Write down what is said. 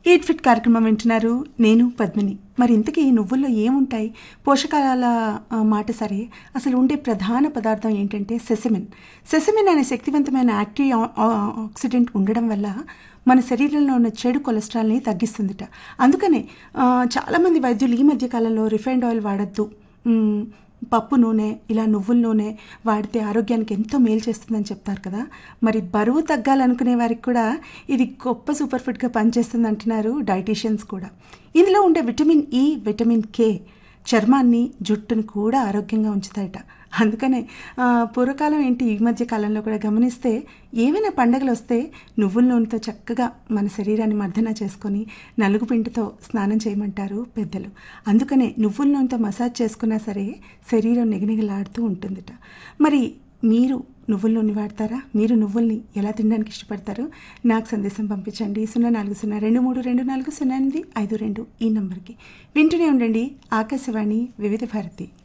eat fit కార్యక్రమం వింటున్నారు నేను పద్మిని మరి ఇంతకీ ఈ నువ్వుల్లో ఏముంటాయి పోషకాల ఆ, మాట సరే అసలు ఉండే ప్రధాన పదార్థం ఏంటంటే సెసమిన్ సెసమిన్ అనే శక్తివంతమైన యాక్టివ్ ఆ- ఆ- ఆక్సిడెంట్ ఉండడం వల్ల మన శరీరంలో ఉన్న చెడు కొలెస్ట్రాల్ని తగ్గిస్తుందిట అందుకనే ఆ, చాలామంది వైద్యులు ఈ మధ్య కాలంలో రిఫైన్డ్ ఆయిల్ వాడద్దు మ్, పప్పు నూనె ఇలా నువ్వుల నూనె వాడితే ఆరోగ్యానికి ఎంతో మేలు చేస్తుందని చెప్తారు కదా మరి బరువు తగ్గాలనుకునే వారికి కూడా ఇది గొప్ప సూపర్ ఫుడ్గా పనిచేస్తుంది అంటున్నారు డైటీషియన్స్ కూడా ఇందులో ఉండే విటమిన్ ఈ విటమిన్ కే చర్మాన్ని జుట్టును కూడా ఆరోగ్యంగా ఉంచుతాయట అందుకనే ఆ, పూర్వకాలం ఏంటి ఈ మధ్య కాలంలో కూడా గమనిస్తే ఏమైనా పండగలు వస్తే నువ్వుల నూనెతో చక్కగా మన శరీరాన్ని మర్దన చేసుకొని నలుగు పిండితో స్నానం చేయమంటారు పెద్దలు అందుకనే నువ్వుల నూనెతో మసాజ్ చేసుకున్నా సరే శరీరం నిగనిగలాడుతూ ఉంటుందిట మరి మీరు నువ్వుల నూనె వాడతారా మీరు నువ్వుల్ని ఎలా తినడానికి ఇష్టపడతారు నాకు సందేశం పంపించండి సున్నా నాలుగు సున్నా రెండు మూడు రెండు నాలుగు సున్నా ఎనిమిది ఐదు రెండు ఈ నంబర్కి వింటూనే ఉండండి ఆకాశవాణి వివిధ భారతి